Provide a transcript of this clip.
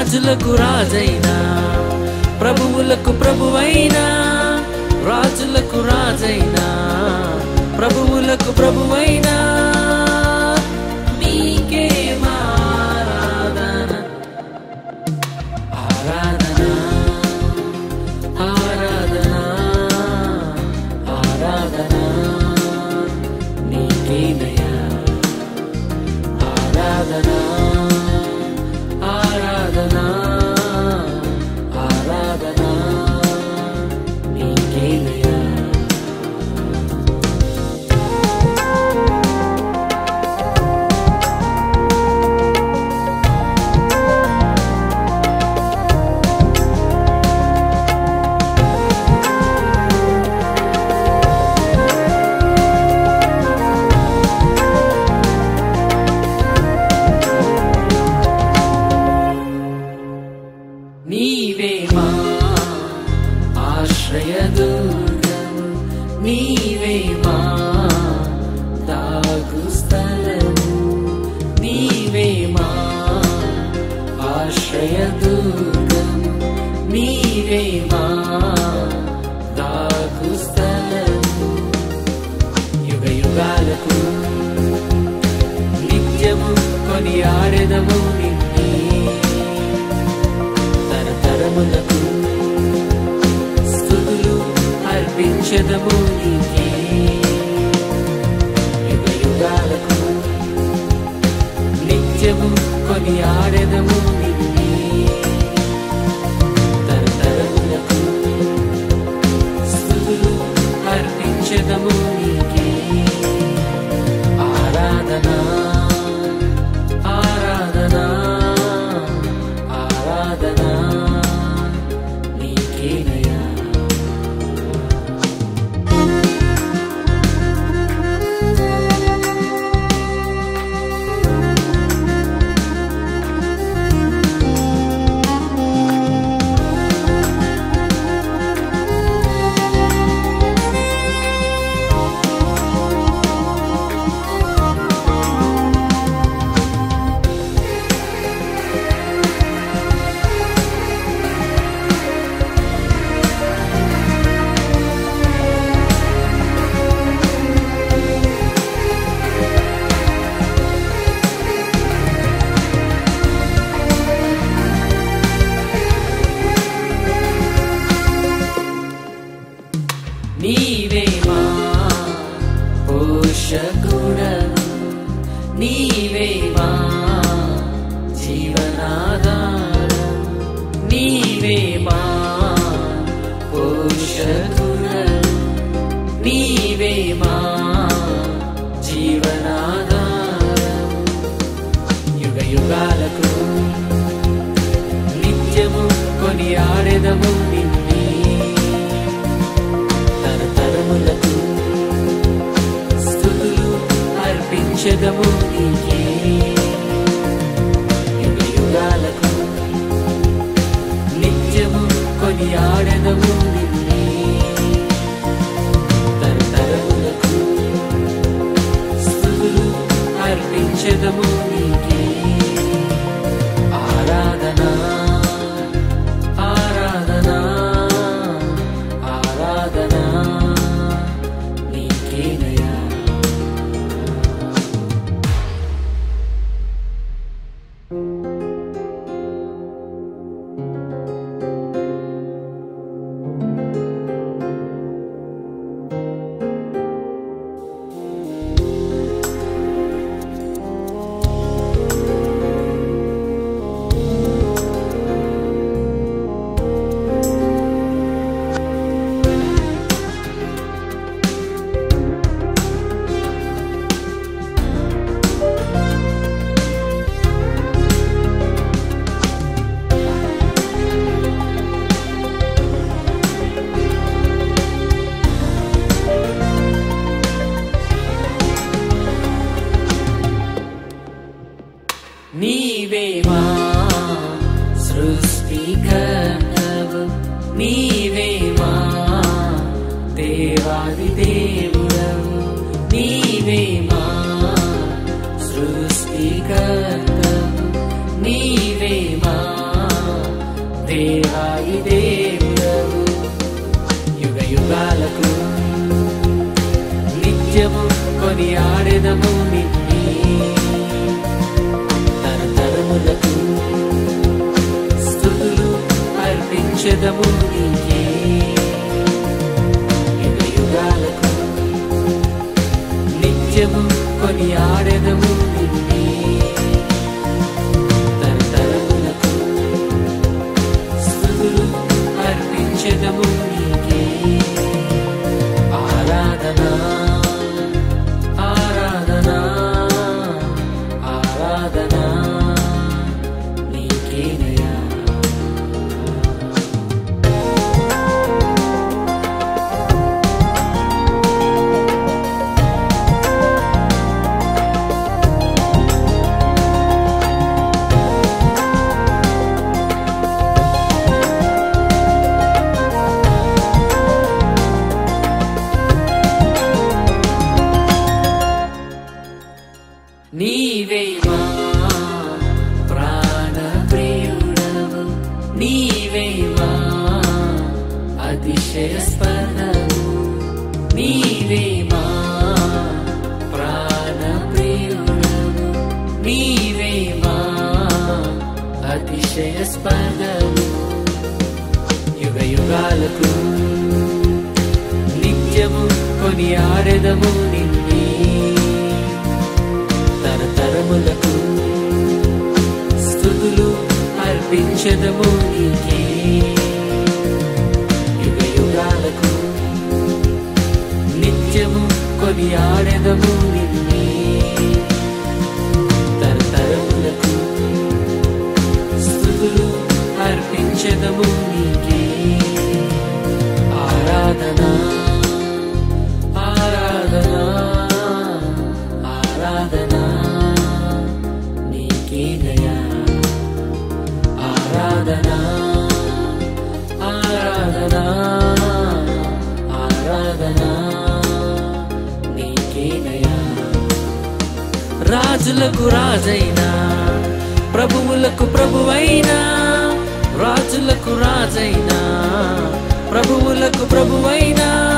రాజులకు రాజైనా ప్రభువులకు ప్రభువైనా రాజులకు రాజైనా ప్రభువులకు ప్రభువైనా నీకే మా ఆరాధన ఆరాధన ఆరాధన ఆరాధన నీకేనయ్యా ఆరాధన ఆరాధన ఆరాధన నీకేనయ్యా నీవే మా ఆశ్రయదుర్గము నీవే మా దాగు స్థలము నీవే మా ఆశ్రయదుర్గము నీవే మా దాగు స్థలము యుగ యుగాలకు నిత్యము కొనియాడెదము నిన్నే తరతరములకు స్థుతులు అర్పించదము నీకే యుగ యుగాలకు నిత్యము కొనియాడెదము నిన్నే తరతరములకు స్థుతులు అర్పించదము నీకే ఆరాధన ఆరాధన ఆరాధన నీకేనయ్యా నీవే మా పోషకుడను నీవే మా జీవనాధారం నీవే మా పోషకుడను నీవే మా జీవనాధారం యుగ యుగాలకు నిత్యము కొనియాడెదము నిన్నే తరతరములకు స్థుతులు అర్పించదము నీకే యుగ యుగాలకు నిత్యము కొనియాడదము నిన్నే తరతరములకు స్థుతులు అర్పించదము నీకే ఆరాధన ఆరాధన ఆరాధన నీకేనయ్యా నీవే మా సృష్టికర్తవు నీవే మా దేవాది దేవుడవు నీవే మా సృష్టికర్తవు నీవే మా కొని ఆడెదము నిన్నే తరతరములకు స్థుతులు అర్పించదము నీకే యుగ యుగాలకు నిత్యము కొని ఆడెదము నిన్నే తరతరములకు స్థుతులు అర్పించదము నీకే ఆరాధన ఆరాధన ఆరాధన నీకేనయా నీవే మా ప్రాణ ప్రియుడవు నీవే మా అతిశయస్పదము నీవే మా ప్రాణ ప్రియుడవు నీవే మా అతిశయస్పదము యుగ యుగాలకు నిత్యము కొని ఆడెదము నిన్నే తరతరములకు స్థుతులు అర్పించదము నీకే యుగ యుగాలకు నిత్యము కొని ఆడెదము నిన్నే తరతరములకు స్థుతులు అర్పించదము నీకే ఆరాధన ఆరాధన ఆరాధన నీకేనయా ఆరాధన ఆరాధన ఆరాధన నీకేనయా రాజులకు రాజైనా ప్రభువులకు ప్రభువైనా రాజులకు రాజైనా ప్రభువులకు ప్రభువైనా